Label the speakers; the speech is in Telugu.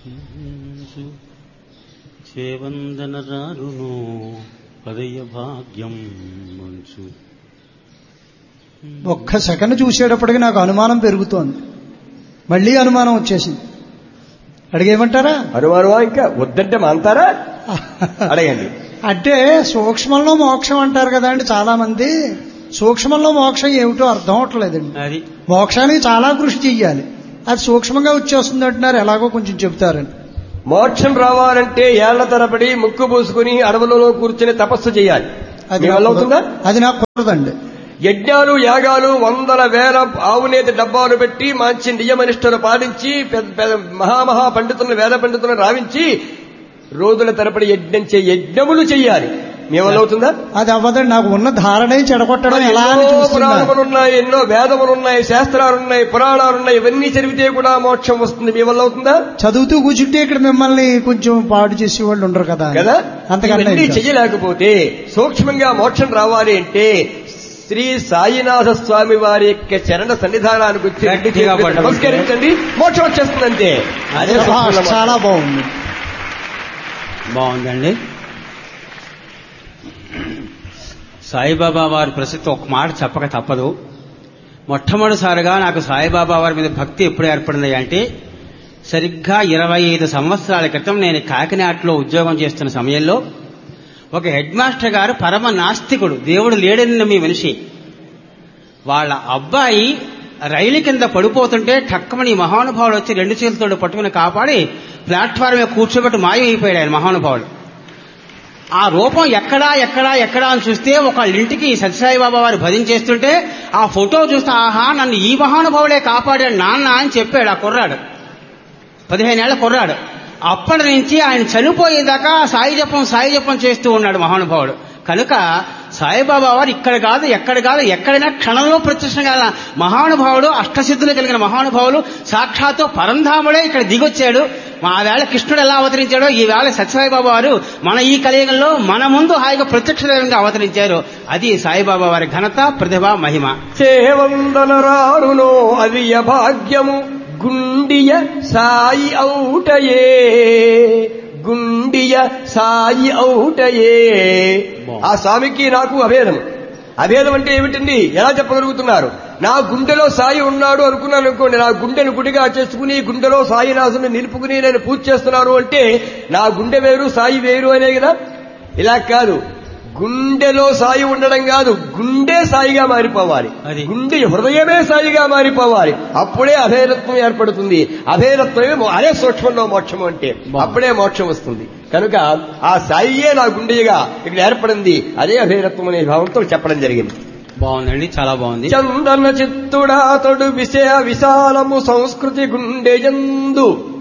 Speaker 1: చేవందన రారును పదయ భాగ్యం మంచు
Speaker 2: ఒక్క సెకండ్ చూసేటప్పటికి నాకు అనుమానం పెరుగుతోంది మళ్ళీ అనుమానం వచ్చేసింది అడిగేమంటారా
Speaker 3: అనుమానమా ఇంకా వద్దంటే మాంతారా అడగండి
Speaker 2: అంటే సూక్ష్మంలో మోక్షం అంటారు కదా అండి చాలా మంది సూక్ష్మంలో మోక్షం ఏమిటో అర్థం అవట్లేదండి
Speaker 1: అది
Speaker 2: మోక్షానికి చాలా కృషి చెయ్యాలి అది సూక్ష్మంగా వచ్చేస్తుంది అంటున్నారు ఎలాగో కొంచెం చెప్తారని
Speaker 3: మోక్షం రావాలంటే ఏళ్ల తరబడి ముక్కు పూసుకుని అడవులలో కూర్చుని తపస్సు చేయాలి
Speaker 2: అది
Speaker 3: మీ వల్ల
Speaker 2: నాకు
Speaker 3: అవుతుందా
Speaker 2: అది నాకు కుదరదండి
Speaker 3: యజ్ఞాలు యాగాలు వందల వేల ఆవునేతి డబ్బాలు పెట్టి మంచి నియమనిష్టలు పాటించి పెద్ద పెద్ద మహామహా పండితులను వేద పండితులను రావించి రోజుల తరబడి యజ్ఞం చే యజ్ఞములు చెయ్యాలి మీ వల్ల అవుతుందా
Speaker 2: అది అవ్వదండి నాకు ఉన్న ధారణే చెడగొట్టడం ఎలా అని
Speaker 3: ఎన్నో
Speaker 2: చూస్తున్నా
Speaker 3: పురాణములున్నాయి ఎన్నో వేదములున్నాయి శాస్త్రాలున్నాయి పురాణాలున్నాయి ఇవన్నీ చదివితే కూడా మోక్షం వస్తుంది మీ వల్ల అవుతుందా
Speaker 2: చదువుతూ కూర్చుంటే ఇక్కడ మిమ్మల్ని కొంచెం పాడు చేసే వాళ్ళు ఉండరు కదా
Speaker 3: కదా
Speaker 2: అంతకన్నా
Speaker 3: ఇవన్నీ
Speaker 2: ఇంకా.
Speaker 3: చెయ్యలేకపోతే సూక్ష్మంగా మోక్షం రావాలి అంటే శ్రీ సాయినాథ స్వామి వారి యొక్క చరణ సన్నిధానానికి వచ్చి రెండు
Speaker 1: గట్టిగా
Speaker 3: చేతులు
Speaker 1: పట్టుకుంటే.
Speaker 3: నమస్కరించండి మోక్షం వచ్చేస్తుందంటే అదే
Speaker 2: ఆ,
Speaker 3: సూక్ష్మంగా
Speaker 2: చాలా బాగుంది
Speaker 1: బాగుందండి సాయిబాబా వారి ప్రసిద్ధి ఒక మాట చెప్పక తప్పదు మొట్టమొదటిసారిగా నాకు సాయిబాబా వారి మీద భక్తి ఎప్పుడు ఏర్పడింది అంటే సరిగ్గా ఇరవై ఐదు సంవత్సరాల క్రితం నేను కాకినాడలో ఉద్యోగం చేస్తున్న సమయంలో ఒక హెడ్ మాస్టర్ గారు పరమ నాస్తికుడు దేవుడు లేడని మీ మనిషి వాళ్ళ అబ్బాయి రైలు కింద పడిపోతుంటే టక్కమని ఈ మహానుభావుడు వచ్చి రెండు చేతులతో పట్టుకుని కాపాడి ప్లాట్ఫారం మీద కూర్చోబెట్టి మాయమైపోయాడు ఆయన మహానుభావుడు ఆ రూపం ఎక్కడా ఎక్కడా ఎక్కడా అని చూస్తే ఒక ఇంటికి సత్యసాయి బాబా వారు భజన చేస్తుంటే ఆ ఫోటో చూస్తే ఆహా నన్ను ఈ మహానుభావుడే కాపాడాడు నాన్న అని చెప్పాడు ఆ కుర్రాడు పదిహేనేళ్ల కుర్రాడు అప్పటి నుంచి ఆయన చనిపోయేదాకా సాయి జపం సాయి జపం చేస్తూ ఉన్నాడు మహానుభావుడు కనుక సాయిబాబా వారు ఇక్కడ కాదు ఎక్కడ కాదు ఎక్కడైనా క్షణంలో ప్రత్యక్షం కాల మహానుభావుడు అష్టసిద్ధులు కలిగిన మహానుభావులు సాక్షాత్తు పరంధాముడే ఇక్కడ దిగొచ్చాడు మా వేళ కృష్ణుడు ఎలా అవతరించాడో ఈ వేళ సత్యసాయిబాబా వారు మన ఈ కలియుగంలో మన ముందు హాయిగా ప్రత్యక్ష దైవంగా అవతరించారు అది సాయిబాబా వారి ఘనత ప్రతిభ మహిమ
Speaker 3: చేవందనరారునో అవియ భాగ్యము గుండియ సాయి ఔటయే గుండియ సాయి ఔటయే ఆ స్వామికి నాకు అభేదం అభేదం అంటే ఏమిటండి ఎలా చెప్పగలుగుతున్నారు నా గుండెలో సాయి ఉన్నాడు అనుకున్నాను అనుకోండి నా గుండెను గుడిగా చేసుకుని గుండెలో సాయినాథుని నిలుపుకుని నేను పూజ చేస్తున్నాను అంటే నా గుండె వేరు సాయి వేరు అనే కదా ఇలా కాదు గుండెలో సాయి ఉండడం కాదు గుండె సాయిగా మారిపోవాలి
Speaker 1: అది.
Speaker 3: గుండె హృదయమే సాయిగా మారిపోవాలి అప్పుడే అభేదత్వం ఏర్పడుతుంది అభేదత్వమే మో- అదే సూక్ష్మంలో మోక్షం అంటే అప్పుడే మోక్షం వస్తుంది కనుక ఆ సాయియే నా గుండెగా ఇక్కడ ఏర్పడింది అదే అభేదత్వం అనే భావంతో చెప్పడం జరిగింది
Speaker 1: బాగుందండి చాలా బాగుంది
Speaker 3: చందన చిత్తుడా తొడు విషయ విశాలము సంస్కృతి గుండెయందు